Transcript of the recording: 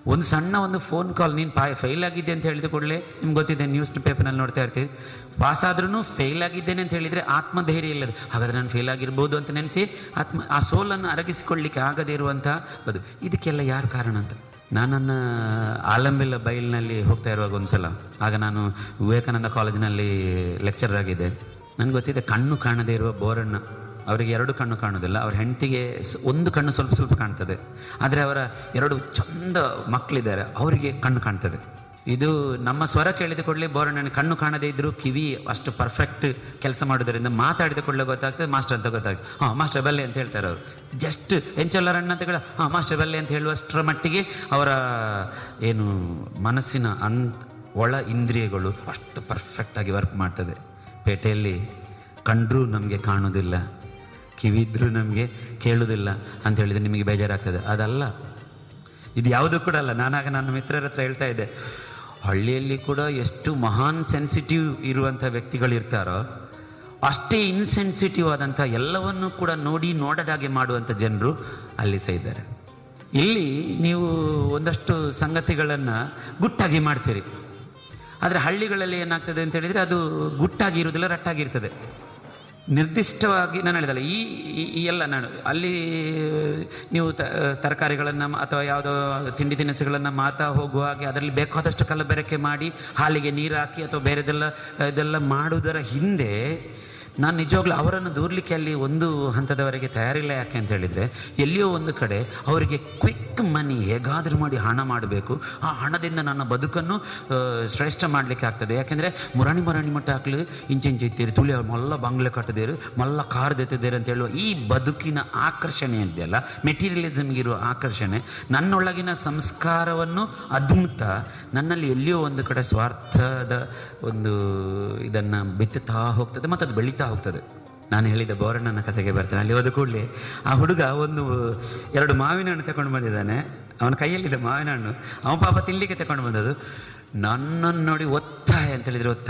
ಒಂದು ಸಣ್ಣ ಒಂದು ಫೋನ್ ಕಾಲ್ ನೀನು ಪಾ ಫೈಲ್ ಆಗಿದ್ದೆ ಅಂತ ಹೇಳಿದ ಕೂಡಲೇ ನಿಮ್ಗೆ ಗೊತ್ತಿದೆ ನ್ಯೂಸ್ ಪೇಪರ್ನಲ್ಲಿ ನೋಡ್ತಾ ಇರ್ತೀವಿ ಪಾಸ್ ಆದ್ರೂ ಫೇಲ್ ಆಗಿದ್ದೇನೆ ಅಂತ ಹೇಳಿದರೆ ಆತ್ಮಧೈರ್ಯ ಇಲ್ಲದು ಹಾಗಾದ್ರೆ ನಾನು ಫೇಲ್ ಆಗಿರ್ಬೋದು ಅಂತ ನೆನೆಸಿ ಆತ್ಮ ಆ ಸೋಲನ್ನು ಅರಗಿಸಿಕೊಳ್ಳಿಕ್ಕೆ ಆಗದೇ ಇರುವಂತಹ ಬದು ಇದಕ್ಕೆಲ್ಲ ಯಾರು ಕಾರಣ ಅಂತ ನಾನನ್ನ ಆಲಂಬಿಲ್ಲ ಬೈಲ್ನಲ್ಲಿ ಹೋಗ್ತಾ ಇರುವಾಗ ಒಂದ್ಸಲ ಆಗ ನಾನು ವಿವೇಕಾನಂದ ಕಾಲೇಜಿನಲ್ಲಿ ಲೆಕ್ಚರರ್ ಆಗಿದ್ದೆ ನನಗೆ ಗೊತ್ತಿದೆ ಕಣ್ಣು ಕಾಣದೇ ಇರುವ ಬೋರಣ್ಣ ಅವರಿಗೆ ಎರಡು ಕಣ್ಣು ಕಾಣೋದಿಲ್ಲ ಅವ್ರ ಹೆಂಡತಿಗೆ ಸ್- ಒಂದು ಕಣ್ಣು ಸ್ವಲ್ಪ ಸ್ವಲ್ಪ ಕಾಣ್ತದೆ ಆದರೆ ಅವರ ಎರಡು ಚಂದ ಮಕ್ಕಳಿದ್ದಾರೆ ಅವರಿಗೆ ಕಣ್ಣು ಕಾಣ್ತದೆ ಇದು ನಮ್ಮ ಸ್ವರ ಕೇಳಿದ ಕೂಡಲೇ ಬೋರಣ್ಣನ ಕಣ್ಣು ಕಾಣದೇ ಇದ್ದರೂ ಕಿವಿ ಅಷ್ಟು ಪರ್ಫೆಕ್ಟ್ ಕೆಲಸ ಮಾಡೋದರಿಂದ ಮಾತಾಡಿದ ಕೂಡಲೇ ಗೊತ್ತಾಗ್ತದೆ ಮಾಸ್ಟರ್ ಅಂತ ಗೊತ್ತಾಗ್ತದೆ ಹಾಂ ಮಾಸ್ಟರ್ ಬಲ್ಲೆ ಅಂತ ಹೇಳ್ತಾರೆ ಅವರು ಜಸ್ಟ್ ಎಂಚಲ್ಲರಣ್ಣ ಅಂತ ಹೇಳ ಹಾಂ ಮಾಸ್ಟರ್ ಬಲ್ಲೆ ಅಂತ ಹೇಳುವಷ್ಟರ ಮಟ್ಟಿಗೆ ಅವರ ಏನು ಮನಸ್ಸಿನ ಅಂತ್ ಒಳ ಇಂದ್ರಿಯಗಳು ಅಷ್ಟು ಪರ್ಫೆಕ್ಟಾಗಿ ವರ್ಕ್ ಮಾಡ್ತದೆ ಪೇಟೆಯಲ್ಲಿ ಕಂಡ್ರೂ ನಮಗೆ ಕಾಣೋದಿಲ್ಲ ಕಿವಿದ್ರೂ ನಮಗೆ ಕೇಳೋದಿಲ್ಲ ಅಂತ ಹೇಳಿದ್ರೆ ನಿಮಗೆ ಬೇಜಾರಾಗ್ತದೆ ಅದಲ್ಲ ಇದು ಯಾವುದೂ ಕೂಡ ಅಲ್ಲ ನಾನಾಗ ನನ್ನ ಮಿತ್ರರ ಹತ್ರ ಹೇಳ್ತಾ ಇದ್ದೆ ಹಳ್ಳಿಯಲ್ಲಿ ಕೂಡ ಎಷ್ಟು ಮಹಾನ್ ಸೆನ್ಸಿಟಿವ್ ಇರುವಂಥ ವ್ಯಕ್ತಿಗಳು ಇರ್ತಾರೋ ಅಷ್ಟೇ ಇನ್ಸೆನ್ಸಿಟಿವ್ ಆದಂಥ ಎಲ್ಲವನ್ನೂ ಕೂಡ ನೋಡಿ ನೋಡದಾಗೆ ಮಾಡುವಂಥ ಜನರು ಅಲ್ಲಿ ಸಹ ಇದ್ದಾರೆ ಇಲ್ಲಿ ನೀವು ಒಂದಷ್ಟು ಸಂಗತಿಗಳನ್ನು ಗುಟ್ಟಾಗಿ ಮಾಡ್ತೀರಿ ಆದರೆ ಹಳ್ಳಿಗಳಲ್ಲಿ ಏನಾಗ್ತದೆ ಅಂತ ಹೇಳಿದರೆ ಅದು ಗುಟ್ಟಾಗಿ ಇರುವುದಿಲ್ಲ ರಟ್ಟಾಗಿರ್ತದೆ ನಿರ್ದಿಷ್ಟವಾಗಿ ನಾನು ಹೇಳಿದಲ್ಲ ಈ ಈ- ಈ ಎಲ್ಲ ನಾನು ಅಲ್ಲಿ ನೀವು ತ- ತರಕಾರಿಗಳನ್ನು ಅಥವಾ ಯಾವುದೋ ತಿಂಡಿ ತಿನಿಸುಗಳನ್ನು ಮಾತಾ ಹೋಗುವ ಹಾಗೆ ಅದರಲ್ಲಿ ಬೇಕಾದಷ್ಟು ಕಲಬೆರಕೆ ಮಾಡಿ ಹಾಲಿಗೆ ನೀರು ಹಾಕಿ ಅಥವಾ ಬೇರೆದೆಲ್ಲ ಇದೆಲ್ಲ ಮಾಡುವುದರ ಹಿಂದೆ ನಾನು ನಿಜವಾಗ್ಲೂ ಅವರನ್ನು ದೂರ್ಲಿಕ್ಕೆ ಅಲ್ಲಿ ಒಂದು ಹಂತದವರೆಗೆ ತಯಾರಿಲ್ಲ ಯಾಕೆ ಅಂತ ಹೇಳಿದರೆ ಎಲ್ಲಿಯೋ ಒಂದು ಕಡೆ ಅವರಿಗೆ ಕ್ವಿಕ್ ಮನಿ ಹೇಗಾದರೂ ಮಾಡಿ ಹಣ ಮಾಡಬೇಕು ಆ ಹಣದಿಂದ ನನ್ನ ಬದುಕನ್ನು ಆ, ಶ್ರೇಷ್ಠ ಮಾಡಲಿಕ್ಕೆ ಆಗ್ತದೆ ಯಾಕೆಂದರೆ ಮುರಾಣಿ ಮುರಾಣಿ ಮಟ್ಟ ಹಾಕ್ಲಿ ಇಂಚೆ ಇಂಚೆ ಇತ್ತೀರಿ ತುಳಿ ಅವ್ರು ಮಲ್ಲ ಬಂಗ್ಲೆ ಕಟ್ಟದೇರು ಮಲ್ಲ ಕಾರ್ ದೆತ್ತಿದ್ದೇರು ಅಂತ ಹೇಳುವ ಈ ಬದುಕಿನ ಆಕರ್ಷಣೆ ಇದೆಯಲ್ಲ ಮೆಟೀರಿಯಲಿಸಮ್ಗಿರುವ ಆಕರ್ಷಣೆ ನನ್ನೊಳಗಿನ ಸಂಸ್ಕಾರವನ್ನು ಅದ್ಮುತ ನನ್ನಲ್ಲಿ ಎಲ್ಲಿಯೋ ಒಂದು ಕಡೆ ಸ್ವಾರ್ಥದ ಒಂದು ಇದನ್ನು ಬಿತ್ತುತ್ತಾ ಹೋಗ್ತದೆ ಮತ್ತು ಅದು ಬೆಳೀತಾ ಹೋಗ್ತದೆ ನಾನು ಹೇಳಿದ ಬೋರಣ್ಣನ ಕಥೆಗೆ ಬರ್ತೇನೆ ಅಲ್ಲಿ ಹೋದ ಕೂಡಲೇ ಆ ಹುಡುಗ ಒಂದು ಎರಡು ಮಾವಿನ ಹಣ್ಣು ತಗೊಂಡು ಬಂದಿದ್ದಾನೆ ಅವನ ಕೈಯಲ್ಲಿದ್ದ ಮಾವಿನ ಹಣ್ಣು ಅವನ ಪಾಪ ತಿನ್ಲಿಕ್ಕೆ ತಗೊಂಡು ಬಂದದ್ದು ನನ್ನನ್ನು ನೋಡಿ ಒತ್ತಾಯ ಅಂತ ಹೇಳಿದ್ರೆ ಒತ್ತಾಯ